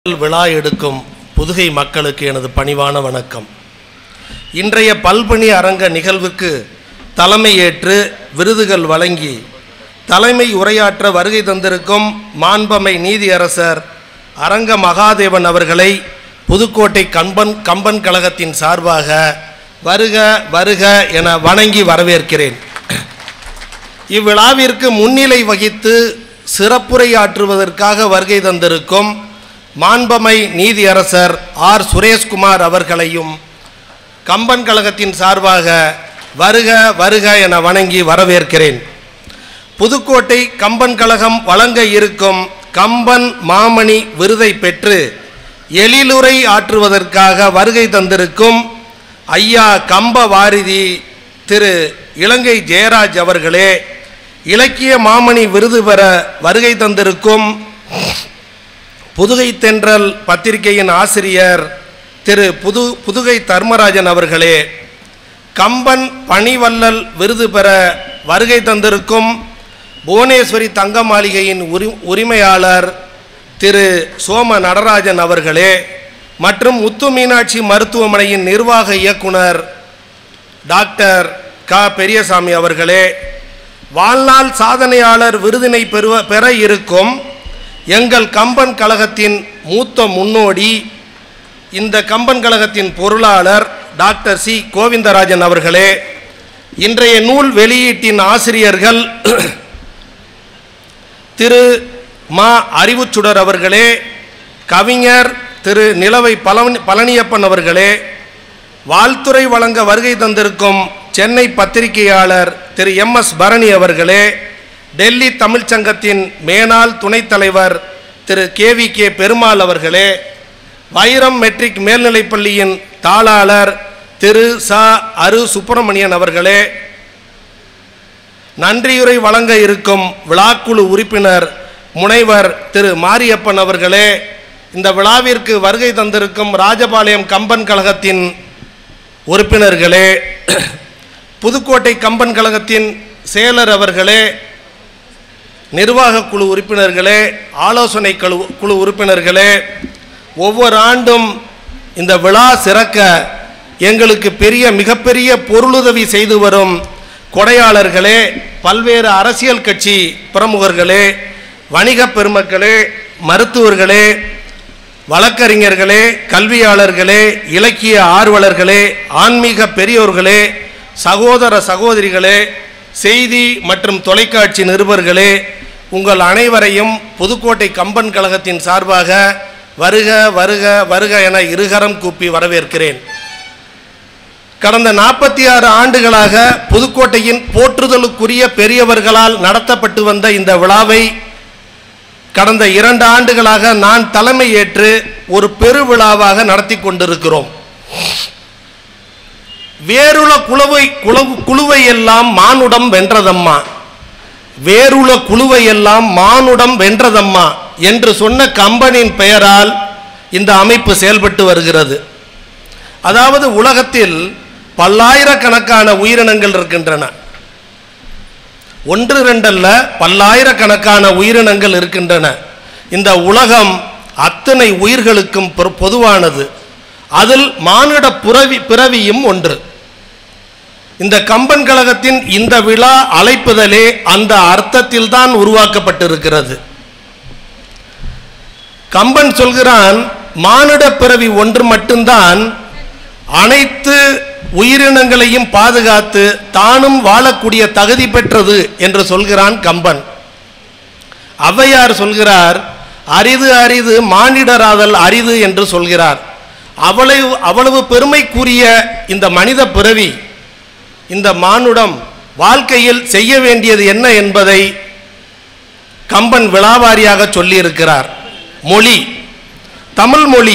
விழா எடுக்கும் புதுகை மக்களுக்கு எனது பணிவான வணக்கம் இன்றைய பல்பணி அரங்க நிகழ்வுக்கு தலைமையேற்று விருதுகள் வழங்கி தலைமை உரையாற்ற வருகை தந்திருக்கும் மாண்பமை நீதியரசர் அரங்க மகாதேவன் அவர்களை புதுக்கோட்டை கம்பன் கம்பன் கழகத்தின் சார்பாக வருக வருக என வணங்கி வரவேற்கிறேன் இவ்விழாவிற்கு முன்னிலை வகித்து சிறப்புரையாற்றுவதற்காக வருகை தந்திருக்கும் மாண்பமை நீதியரசர் ஆர் சுரேஷ்குமார் அவர்களையும் கம்பன் கழகத்தின் சார்பாக வருக வருக என வணங்கி வரவேற்கிறேன் புதுக்கோட்டை கம்பன் கழகம் வழங்க இருக்கும் கம்பன் மாமணி விருதை பெற்று எழிலுரை ஆற்றுவதற்காக வருகை தந்திருக்கும் ஐயா கம்ப வாரிதி திரு இலங்கை ஜெயராஜ் அவர்களே இலக்கிய மாமணி விருது பெற வருகை தந்திருக்கும் புதுகை தென்றல் பத்திரிகையின் ஆசிரியர் திரு புது புதுகை தர்மராஜன் அவர்களே கம்பன் பணிவல்லல் விருது பெற வருகை தந்திருக்கும் புவனேஸ்வரி தங்க மாளிகையின் உரி உரிமையாளர் திரு சோம நடராஜன் அவர்களே மற்றும் முத்து மீனாட்சி மருத்துவமனையின் நிர்வாக இயக்குனர் டாக்டர் க பெரியசாமி அவர்களே வாழ்நாள் சாதனையாளர் விருதினை பெறுவ பெற இருக்கும் எங்கள் கம்பன் கழகத்தின் மூத்த முன்னோடி இந்த கம்பன் கழகத்தின் பொருளாளர் டாக்டர் சி கோவிந்தராஜன் அவர்களே இன்றைய நூல் வெளியீட்டின் ஆசிரியர்கள் திரு மா அறிவுச்சுடர் அவர்களே கவிஞர் திரு நிலவை பழனி பழனியப்பன் அவர்களே வாழ்த்துறை வழங்க வருகை தந்திருக்கும் சென்னை பத்திரிகையாளர் திரு எம் எஸ் பரணி அவர்களே டெல்லி தமிழ்ச் சங்கத்தின் மேனாள் துணைத் தலைவர் திரு கேவி கே பெருமாள் அவர்களே வைரம் மெட்ரிக் மேல்நிலைப் பள்ளியின் தாளாளர் திரு ச அரு சுப்பிரமணியன் அவர்களே நன்றியுரை வழங்க இருக்கும் விழாக்குழு உறுப்பினர் முனைவர் திரு மாரியப்பன் அவர்களே இந்த விழாவிற்கு வருகை தந்திருக்கும் ராஜபாளையம் கம்பன் கழகத்தின் உறுப்பினர்களே புதுக்கோட்டை கம்பன் கழகத்தின் செயலர் அவர்களே நிர்வாக குழு உறுப்பினர்களே ஆலோசனை குழு குழு உறுப்பினர்களே ஒவ்வொரு ஆண்டும் இந்த விழா சிறக்க எங்களுக்கு பெரிய மிகப்பெரிய பொருளுதவி செய்து வரும் கொடையாளர்களே பல்வேறு அரசியல் கட்சி பிரமுகர்களே வணிக பெருமக்களே மருத்துவர்களே வழக்கறிஞர்களே கல்வியாளர்களே இலக்கிய ஆர்வலர்களே ஆன்மீக பெரியோர்களே சகோதர சகோதரிகளே செய்தி மற்றும் தொலைக்காட்சி நிருபர்களே உங்கள் அனைவரையும் புதுக்கோட்டை கம்பன் கழகத்தின் சார்பாக வருக வருக வருக என இருகரம் கூப்பி வரவேற்கிறேன் கடந்த நாற்பத்தி ஆறு ஆண்டுகளாக புதுக்கோட்டையின் போற்றுதலுக்குரிய பெரியவர்களால் நடத்தப்பட்டு வந்த இந்த விழாவை கடந்த இரண்டு ஆண்டுகளாக நான் தலைமை ஏற்று ஒரு பெருவிழாவாக நடத்தி கொண்டிருக்கிறோம் வேறுள குழுவை குழு குழுவை எல்லாம் மானுடம் வென்றதம்மா வேறுள குழுவை எல்லாம் மானுடம் வென்றதம்மா என்று சொன்ன கம்பனின் பெயரால் இந்த அமைப்பு செயல்பட்டு வருகிறது அதாவது உலகத்தில் பல்லாயிரக்கணக்கான உயிரினங்கள் இருக்கின்றன ஒன்று ரெண்டல்ல பல்லாயிரக்கணக்கான உயிரினங்கள் இருக்கின்றன இந்த உலகம் அத்தனை உயிர்களுக்கும் பொ- பொதுவானது அதில் மானிட புறவி பிறவியும் ஒன்று இந்த கம்பன் கழகத்தின் இந்த விழா அழைப்புதலே அந்த அர்த்தத்தில் தான் உருவாக்கப்பட்டிருக்கிறது கம்பன் சொல்கிறான் மானிட பிறவி ஒன்று மட்டும்தான் அனைத்து உயிரினங்களையும் பாதுகாத்து தானும் வாழக்கூடிய தகுதி பெற்றது என்று சொல்கிறான் கம்பன் ஔவையார் சொல்கிறார் அரிது அரிது மானிடராதல் அரிது என்று சொல்கிறார் அவ்வளவு அவ்வளவு பெருமைக்குரிய இந்த மனித பிறவி இந்த மானுடம் வாழ்க்கையில் செய்ய வேண்டியது என்ன என்பதை கம்பன் விழாவாரியாக சொல்லியிருக்கிறார் மொழி தமிழ் மொழி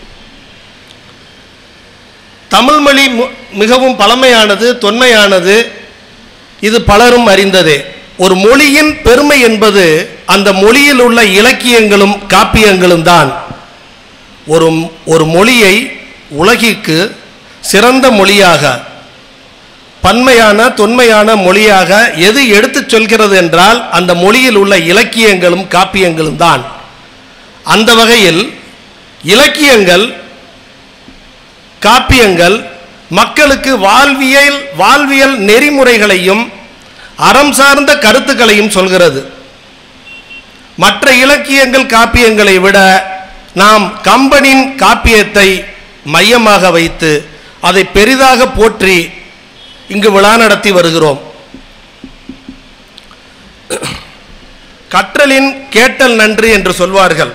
தமிழ் மொழி மு- மிகவும் பழமையானது தொன்மையானது இது பலரும் அறிந்ததே ஒரு மொழியின் பெருமை என்பது அந்த மொழியில் உள்ள இலக்கியங்களும் காப்பியங்களும் தான் ஒரு ஒரு மொழியை உலகிற்கு சிறந்த மொழியாக பன்மையான தொன்மையான மொழியாக எது எடுத்துச் சொல்கிறது என்றால் அந்த மொழியில் உள்ள இலக்கியங்களும் காப்பியங்களும் தான் அந்த வகையில் இலக்கியங்கள் காப்பியங்கள் மக்களுக்கு வாழ்வியல் வாழ்வியல் நெறிமுறைகளையும் அறம் சார்ந்த கருத்துக்களையும் சொல்கிறது மற்ற இலக்கியங்கள் காப்பியங்களை விட நாம் கம்பனின் காப்பியத்தை மையமாக வைத்து அதை பெரிதாக போற்றி இங்கு விழா நடத்தி வருகிறோம் கற்றலின் கேட்டல் நன்று என்று சொல்வார்கள்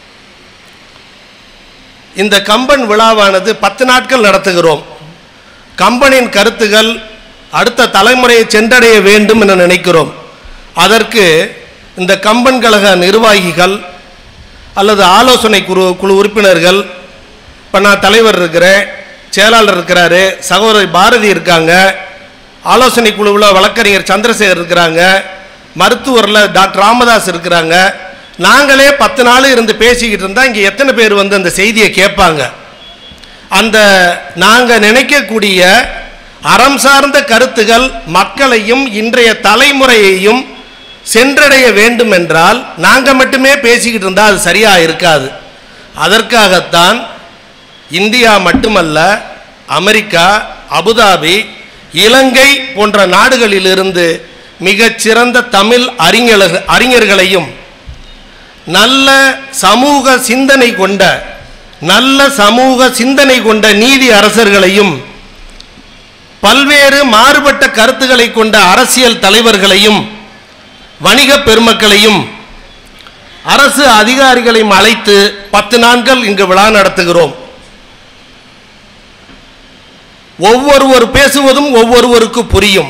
இந்த கம்பன் விழாவானது பத்து நாட்கள் நடத்துகிறோம் கம்பனின் கருத்துகள் அடுத்த தலைமுறையை சென்றடைய வேண்டும் என நினைக்கிறோம் அதற்கு இந்த கம்பன் கழக நிர்வாகிகள் அல்லது ஆலோசனை குழு குழு உறுப்பினர்கள் இப்போ நான் தலைவர் இருக்கிறேன் செயலாளர் இருக்கிறாரு சகோதரி பாரதி இருக்காங்க ஆலோசனை குழுவில் வழக்கறிஞர் சந்திரசேகர் இருக்கிறாங்க மருத்துவரில் டாக்டர் ராமதாஸ் இருக்கிறாங்க நாங்களே பத்து நாள் இருந்து பேசிக்கிட்டு இருந்தால் இங்கே எத்தனை பேர் வந்து அந்த செய்தியை கேட்பாங்க அந்த நாங்கள் நினைக்கக்கூடிய அறம் சார்ந்த கருத்துகள் மக்களையும் இன்றைய தலைமுறையையும் சென்றடைய வேண்டும் என்றால் நாங்கள் மட்டுமே பேசிக்கிட்டு இருந்தால் அது சரியாக இருக்காது அதற்காகத்தான் இந்தியா மட்டுமல்ல அமெரிக்கா அபுதாபி இலங்கை போன்ற நாடுகளிலிருந்து மிகச்சிறந்த தமிழ் அறிஞர் அறிஞர்களையும் நல்ல சமூக சிந்தனை கொண்ட நல்ல சமூக சிந்தனை கொண்ட நீதி அரசர்களையும் பல்வேறு மாறுபட்ட கருத்துக்களை கொண்ட அரசியல் தலைவர்களையும் வணிக பெருமக்களையும் அரசு அதிகாரிகளையும் அழைத்து பத்து நாட்கள் இங்கு விழா நடத்துகிறோம் ஒவ்வொருவர் பேசுவதும் ஒவ்வொருவருக்கு புரியும்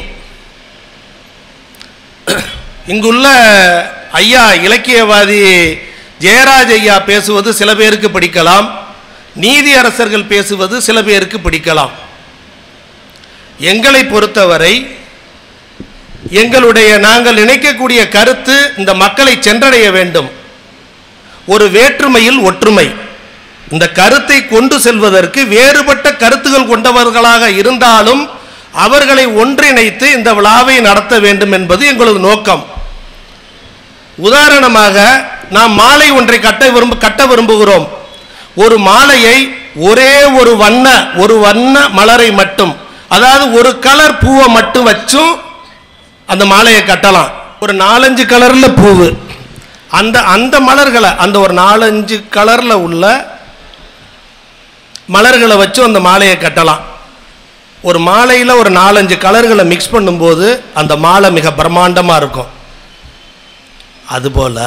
இங்குள்ள ஐயா இலக்கியவாதி ஜெயராஜ் ஐயா பேசுவது சில பேருக்கு பிடிக்கலாம் நீதி அரசர்கள் பேசுவது சில பேருக்கு பிடிக்கலாம் எங்களை பொறுத்தவரை எங்களுடைய நாங்கள் நினைக்கக்கூடிய கருத்து இந்த மக்களை சென்றடைய வேண்டும் ஒரு வேற்றுமையில் ஒற்றுமை இந்த கருத்தை கொண்டு செல்வதற்கு வேறுபட்ட கருத்துகள் கொண்டவர்களாக இருந்தாலும் அவர்களை ஒன்றிணைத்து இந்த விழாவை நடத்த வேண்டும் என்பது எங்களது நோக்கம் உதாரணமாக நாம் மாலை ஒன்றை கட்ட விரும்ப கட்ட விரும்புகிறோம் ஒரு மாலையை ஒரே ஒரு வண்ண ஒரு வண்ண மலரை மட்டும் அதாவது ஒரு கலர் பூவை மட்டும் வச்சும் அந்த மாலையை கட்டலாம் ஒரு நாலஞ்சு கலர்ல பூவு அந்த அந்த மலர்களை அந்த ஒரு நாலஞ்சு கலர்ல உள்ள மலர்களை வச்சும் அந்த மாலையை கட்டலாம் ஒரு மாலையில் ஒரு நாலஞ்சு கலர்களை மிக்ஸ் பண்ணும்போது அந்த மாலை மிக பிரம்மாண்டமாக இருக்கும் அதுபோல்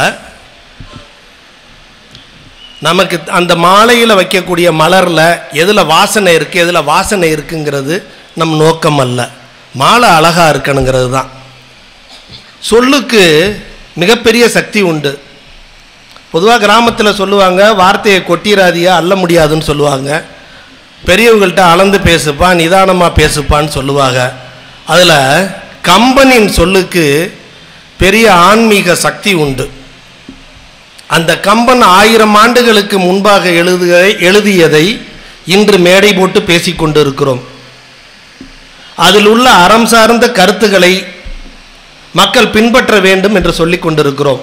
நமக்கு அந்த மாலையில் வைக்கக்கூடிய மலரில் எதில் வாசனை இருக்குது எதில் வாசனை இருக்குங்கிறது நம் நோக்கம் அல்ல மாலை அழகாக இருக்கணுங்கிறது தான் சொல்லுக்கு மிகப்பெரிய சக்தி உண்டு பொதுவாக கிராமத்தில் சொல்லுவாங்க வார்த்தையை கொட்டிராதியா அள்ள முடியாதுன்னு சொல்லுவாங்க பெரியவங்கள்ட்ட அளந்து பேசுப்பா நிதானமாக பேசுப்பான்னு சொல்லுவாங்க அதில் கம்பனின் சொல்லுக்கு பெரிய ஆன்மீக சக்தி உண்டு அந்த கம்பன் ஆயிரம் ஆண்டுகளுக்கு முன்பாக எழுதுக எழுதியதை இன்று மேடை போட்டு பேசிக் கொண்டிருக்கிறோம் அதில் உள்ள அறம் சார்ந்த கருத்துக்களை மக்கள் பின்பற்ற வேண்டும் என்று சொல்லிக் கொண்டிருக்கிறோம்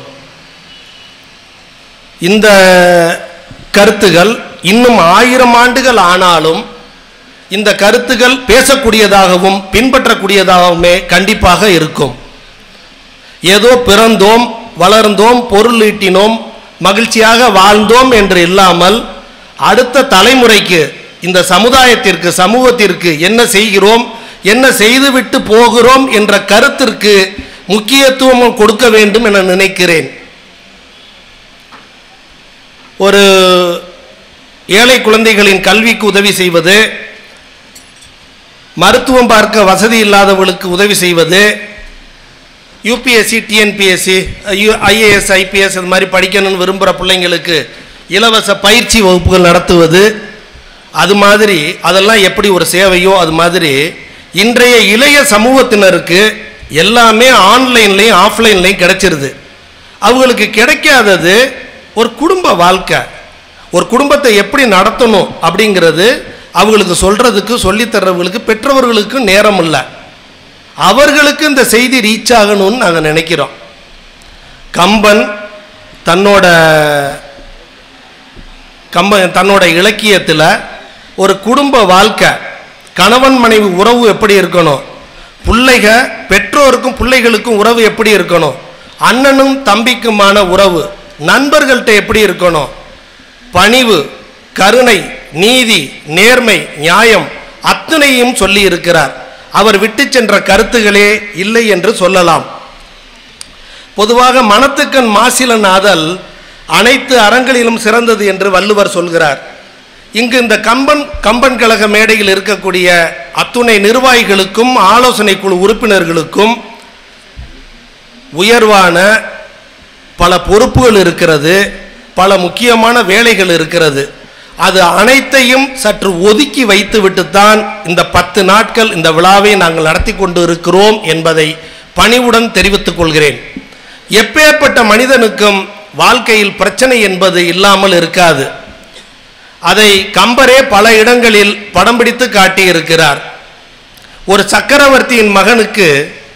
இந்த கருத்துகள் இன்னும் ஆயிரம் ஆண்டுகள் ஆனாலும் இந்த கருத்துகள் பேசக்கூடியதாகவும் பின்பற்றக்கூடியதாகவுமே கண்டிப்பாக இருக்கும் ஏதோ பிறந்தோம் வளர்ந்தோம் பொருள் ஈட்டினோம் மகிழ்ச்சியாக வாழ்ந்தோம் என்று இல்லாமல் அடுத்த தலைமுறைக்கு இந்த சமுதாயத்திற்கு சமூகத்திற்கு என்ன செய்கிறோம் என்ன செய்துவிட்டு போகிறோம் என்ற கருத்திற்கு முக்கியத்துவம் கொடுக்க வேண்டும் என நினைக்கிறேன் ஒரு ஏழை குழந்தைகளின் கல்விக்கு உதவி செய்வது மருத்துவம் பார்க்க வசதி இல்லாதவர்களுக்கு உதவி செய்வது யூபிஎஸ்சி டிஎன்பிஎஸ்சி ஐஏஎஸ் ஐபிஎஸ் இது மாதிரி படிக்கணும்னு விரும்புகிற பிள்ளைங்களுக்கு இலவச பயிற்சி வகுப்புகள் நடத்துவது அது மாதிரி அதெல்லாம் எப்படி ஒரு சேவையோ அது மாதிரி இன்றைய இளைய சமூகத்தினருக்கு எல்லாமே ஆன்லைன்லேயும் ஆஃப்லைன்லேயும் கிடைச்சிருது அவங்களுக்கு கிடைக்காதது ஒரு குடும்ப வாழ்க்கை ஒரு குடும்பத்தை எப்படி நடத்தணும் அப்படிங்கிறது அவங்களுக்கு சொல்கிறதுக்கு சொல்லித்தர்றவங்களுக்கு பெற்றவர்களுக்கு நேரம் இல்லை அவர்களுக்கு இந்த செய்தி ரீச் ஆகணும்னு நாங்கள் நினைக்கிறோம் கம்பன் தன்னோட கம்ப தன்னோட இலக்கியத்தில் ஒரு குடும்ப வாழ்க்கை கணவன் மனைவி உறவு எப்படி இருக்கணும் பிள்ளைக பெற்றோருக்கும் பிள்ளைகளுக்கும் உறவு எப்படி இருக்கணும் அண்ணனும் தம்பிக்குமான உறவு நண்பர்கள்ட்ட எப்படி இருக்கணும் பணிவு கருணை நீதி நேர்மை நியாயம் அத்தனையும் சொல்லி இருக்கிறார் அவர் விட்டு சென்ற கருத்துகளே இல்லை என்று சொல்லலாம் பொதுவாக மனத்துக்கண் மாசிலன் ஆதல் அனைத்து அறங்களிலும் சிறந்தது என்று வள்ளுவர் சொல்கிறார் இங்கு இந்த கம்பன் கம்பன் கழக மேடையில் இருக்கக்கூடிய அத்துணை நிர்வாகிகளுக்கும் ஆலோசனை குழு உறுப்பினர்களுக்கும் உயர்வான பல பொறுப்புகள் இருக்கிறது பல முக்கியமான வேலைகள் இருக்கிறது அது அனைத்தையும் சற்று ஒதுக்கி வைத்துவிட்டுத்தான் இந்த பத்து நாட்கள் இந்த விழாவை நாங்கள் நடத்தி கொண்டு இருக்கிறோம் என்பதை பணிவுடன் தெரிவித்துக் கொள்கிறேன் எப்பேற்பட்ட மனிதனுக்கும் வாழ்க்கையில் பிரச்சனை என்பது இல்லாமல் இருக்காது அதை கம்பரே பல இடங்களில் படம் பிடித்து காட்டியிருக்கிறார் ஒரு சக்கரவர்த்தியின் மகனுக்கு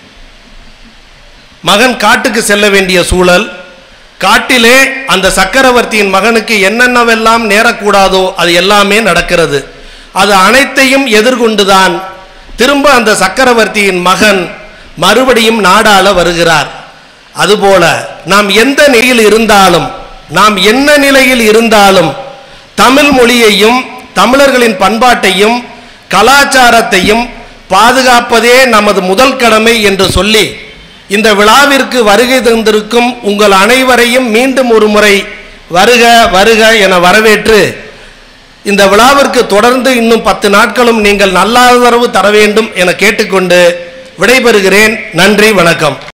மகன் காட்டுக்கு செல்ல வேண்டிய சூழல் காட்டிலே அந்த சக்கரவர்த்தியின் மகனுக்கு என்னென்னவெல்லாம் நேரக்கூடாதோ அது எல்லாமே நடக்கிறது அது அனைத்தையும் எதிர்கொண்டுதான் திரும்ப அந்த சக்கரவர்த்தியின் மகன் மறுபடியும் நாடாள வருகிறார் அதுபோல நாம் எந்த நிலையில் இருந்தாலும் நாம் என்ன நிலையில் இருந்தாலும் தமிழ் மொழியையும் தமிழர்களின் பண்பாட்டையும் கலாச்சாரத்தையும் பாதுகாப்பதே நமது முதல் கடமை என்று சொல்லி இந்த விழாவிற்கு வருகை தந்திருக்கும் உங்கள் அனைவரையும் மீண்டும் ஒரு முறை வருக வருக என வரவேற்று இந்த விழாவிற்கு தொடர்ந்து இன்னும் பத்து நாட்களும் நீங்கள் நல்ல ஆதரவு தர வேண்டும் என கேட்டுக்கொண்டு விடைபெறுகிறேன் நன்றி வணக்கம்